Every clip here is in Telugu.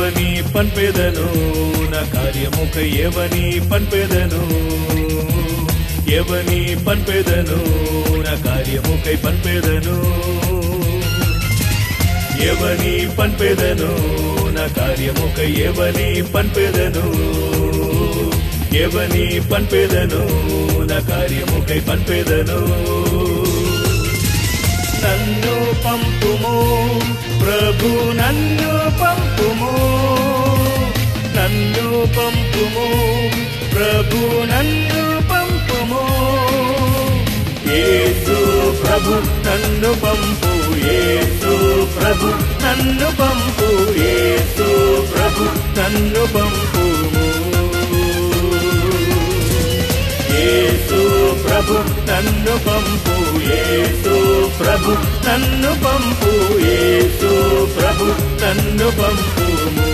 ఎవని పన్పెదను నా కార్యముకై ఎవని పన్పెదను ఎవని పన్పెదను నా కార్యముకై పన్పెదను ఎవని పన్పెదను నా కార్యముకై ఎవని పన్పెదను ఎవని పన్పెదను నా కార్యముకై పన్పెదను నన్ను పంపుము ప్రభు నన్ను పంపుము నన్ను పంపుము ప్రభు నన్ను పంపుము యేసు ప్రభు నన్ను పంపు యేసు ప్రభు నన్ను పంపు యేసు ప్రభు నన్ను పంపుము యేసు ప్రభు నన్ను పంపు యేసు ప్రభు నన్ను పంపు యేసు ప్రభు నన్ను పంపుము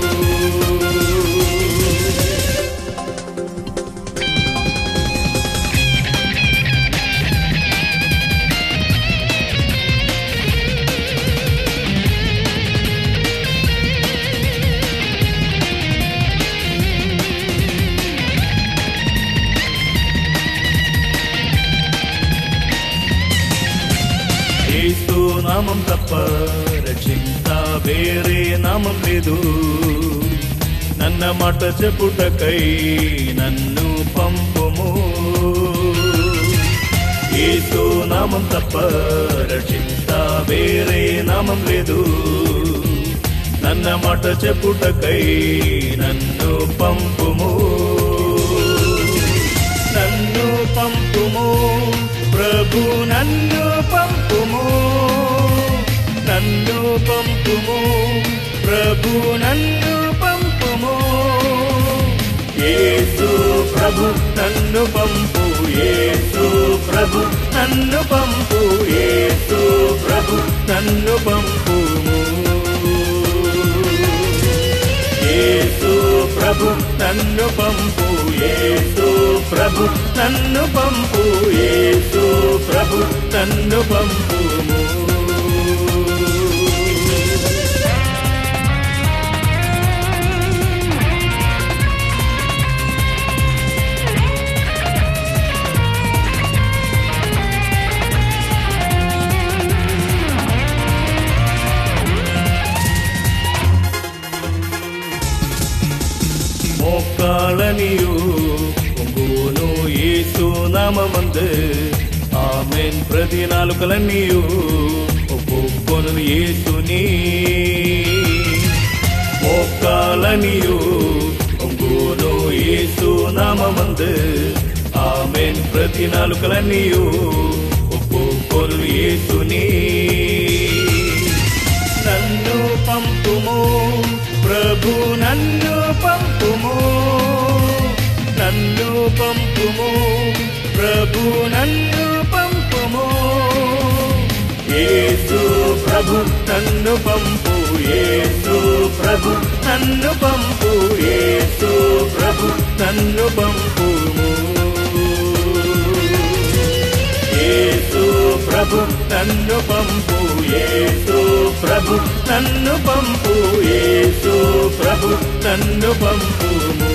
యేసు నామం తప్ప రక్షింత వేరే నామం లేదు నన్న మాట చెప్పుటకై నన్ను పంపుము యేసు నామం తప్ప రక్షింత వేరే నామం లేదు నన్న మాట చెప్పుటకై నన్ను పంపుము నన్ను పంపుము ప్రభు నన్ను పంపుము నన్ను పంపుము ప్రభు నన్ను పంపుము యేసు ప్రభు నన్ను పంపు యేసు ప్రభు నన్ను పంపు యేసు ప్రభు నన్ను పంపుము యేసు ప్రభు నన్ను పంపు యేసు ప్రభు నన్ను పంపు యేసు ప్రభు నన్ను పంపుము மோக்காளனியோ பொங்கோனோ ஏசு நாமமந்து ఆమెన్ ప్రతి నాలుకలన్నీయు ఒప్పుకొను యేసుని మోకాలనియు ఒంగోను యేసు నామమందు ఆమెన్ ప్రతి నాలుకలన్నీయు ఒప్పుకొను యేసుని నన్ను పంపుము ప్రభు నన్ను పంపుము నన్ను పంపుము ప్రభు నన్ను పంపుము యేసు ప్రభు నన్ను పంపు యేసు ప్రభు నన్ను పంపు యేసు ప్రభు నన్ను పంపుము యేసు ప్రభు నన్ను పంపు యేసు ప్రభు నన్ను పంపు యేసు ప్రభు నన్ను పంపుము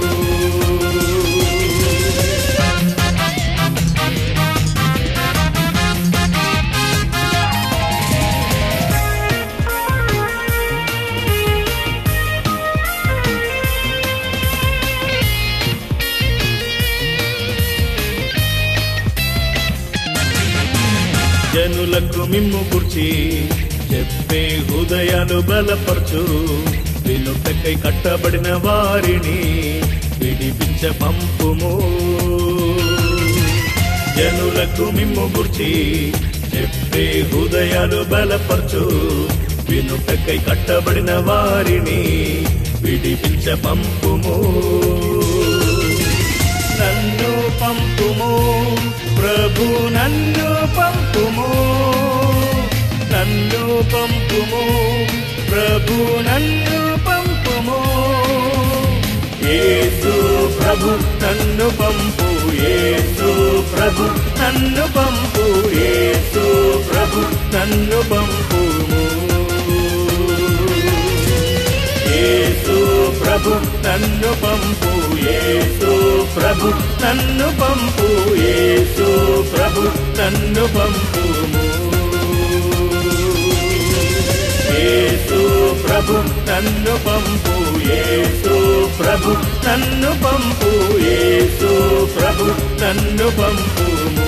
జనులకు మిమ్ము గుర్చి చెప్పే హృదయాలు బలపరచు వినుటకై కట్టబడిన వారిని విడిపించ పంపుము జనులకు మిమ్ము గుర్చి చెప్పే హృదయాలు బలపరచు వినుటకై కట్టబడిన వారిని విడిపించ పంపుము నన్ను పంపుము ప్రభు నన్ను పంపుము నన్ను పంపుము ప్రభు నన్ను పంపుము యేసు ప్రభు నన్ను పంపు యేసు ప్రభు నన్ను పంపు యేసు ప్రభు నన్ను పంపుము ప్రభు నన్ను పంపు యేసు ప్రభు నన్ను పంపు యేసు ప్రభు నన్ను పంపుము యేసు ప్రభు నన్ను పంపు యేసు ప్రభు నన్ను పంపు యేసు ప్రభు నన్ను పంపుము